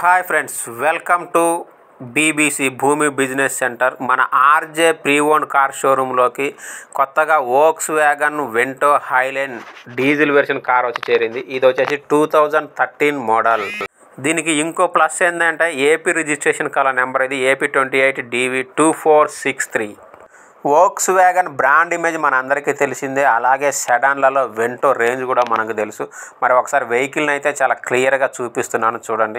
hi friends welcome to BBC Bhoomi business centre మన RJ pre own car షోరూంలోకి కొత్తగా Volkswagen Vento Highline diesel version car వచ్చి చేరింది ఇది వచ్చేసి టూ థౌజండ్ థర్టీన్ మోడల్ దీనికి ఇంకో ప్లస్ ఏంటంటే ఏపీ రిజిస్ట్రేషన్ కల నెంబర్ ఇది AP twenty eight DV two four six three Volkswagen brand image మన అందరికీ తెలిసిందే అలాగే సెడాన్లలో వెంటో రేంజ్ కూడా మనకు తెలుసు మరి ఒకసారి వెహికల్ని అయితే చాలా క్లియర్గా చూపిస్తున్నాను చూడండి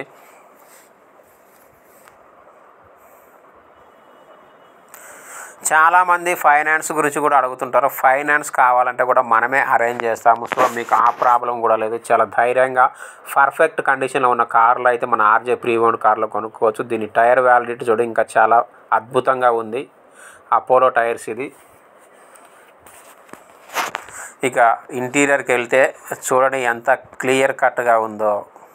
చాలామంది ఫైనాన్స్ గురించి కూడా అడుగుతుంటారు ఫైనాన్స్ కావాలంటే కూడా మనమే అరేంజ్ చేస్తాము సో మీకు ఆ ప్రాబ్లం కూడా లేదు చాలా ధైర్యంగా పర్ఫెక్ట్ కండిషన్లో ఉన్న కార్లు అయితే మన ఆర్జే ప్రీవోన్ కార్లో కొనుక్కోవచ్చు దీని టైర్ వ్యాలిడిటీ చూడ ఇంకా చాలా అద్భుతంగా ఉంది అపోలో టైర్స్ ఇది ఇక ఇంటీరియర్కి వెళ్తే చూడండి ఎంత క్లియర్ కట్గా ఉందో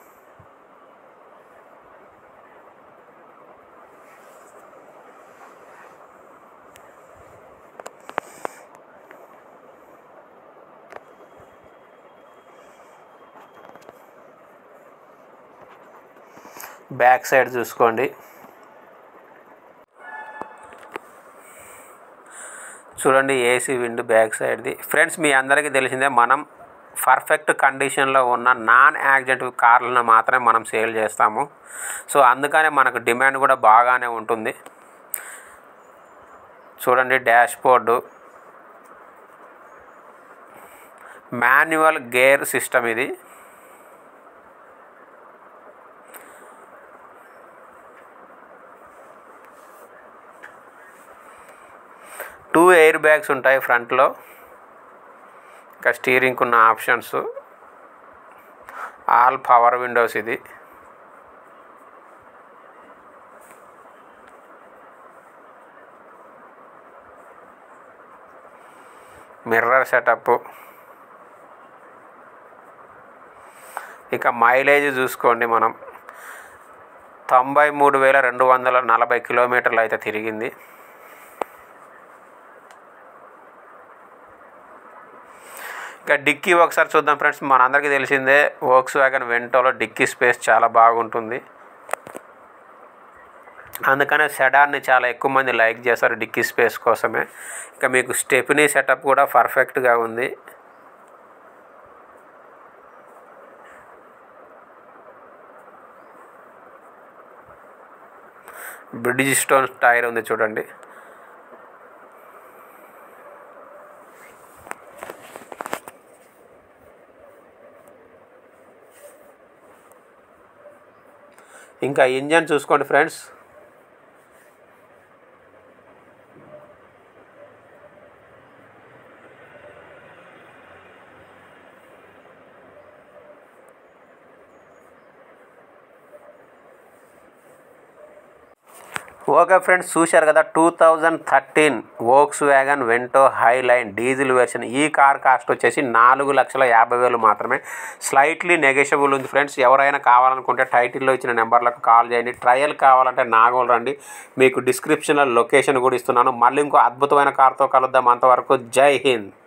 బ్యాక్ సైడ్ చూసుకోండి చూడండి ఏసీ విండ్ బ్యాక్ సైడ్ది ఫ్రెండ్స్ మీ అందరికీ తెలిసిందే మనం పర్ఫెక్ట్ కండిషన్లో ఉన్న నాన్ యాక్సిడెంట్ కార్లను మాత్రమే మనం సేల్ చేస్తాము సో అందుకనే మనకు డిమాండ్ కూడా బాగానే ఉంటుంది చూడండి dashboard manual gear system ఇది టూ ఎయిర్ బ్యాగ్స్ ఉంటాయి ఫ్రంట్లో ఇంకా స్టీరింగ్కి ఉన్న ఆప్షన్స్ ఆల్ పవర్ విండోస్ ఇది మిర్రర్ సెటప్ ఇక మైలేజ్ చూసుకోండి మనం తొంభై మూడు వేల రెండు వందల నలభై కిలోమీటర్లు అయితే తిరిగింది ఇక డిక్కీ ఒకసారి చూద్దాం ఫ్రెండ్స్ మనందరికీ తెలిసిందే వోక్స్ వ్యాగన్ వెంటోలో డిక్కీ స్పేస్ చాలా బాగుంటుంది అందుకనే సెడాన్ని చాలా ఎక్కువ మంది లైక్ చేస్తారు డిక్కీ స్పేస్ కోసమే ఇక మీకు స్టెప్నీ సెటప్ కూడా పర్ఫెక్ట్గా ఉంది బ్రిడ్జ్ స్టోన్ టైర్ ఉంది చూడండి ఇంకా ఇంజన్ చూసుకోండి ఫ్రెండ్స్ ఓకే ఫ్రెండ్స్ చూశారు కదా two thousand thirteen Volkswagen Vento Highline diesel version ఈ కార్ కాస్ట్ వచ్చేసి నాలుగు లక్షల యాభై వేలు మాత్రమే స్లైట్లీ నెగోషియబుల్ ఉంది ఫ్రెండ్స్ ఎవరైనా కావాలనుకుంటే టైటిల్లో ఇచ్చిన నెంబర్లకు కాల్ చేయండి ట్రయల్ కావాలంటే నాగోలు రండి మీకు డిస్క్రిప్షన్లో లొకేషన్ కూడా ఇస్తున్నాను మళ్ళీ ఇంకో అద్భుతమైన కార్తో కలుద్దాం అంతవరకు జై హింద్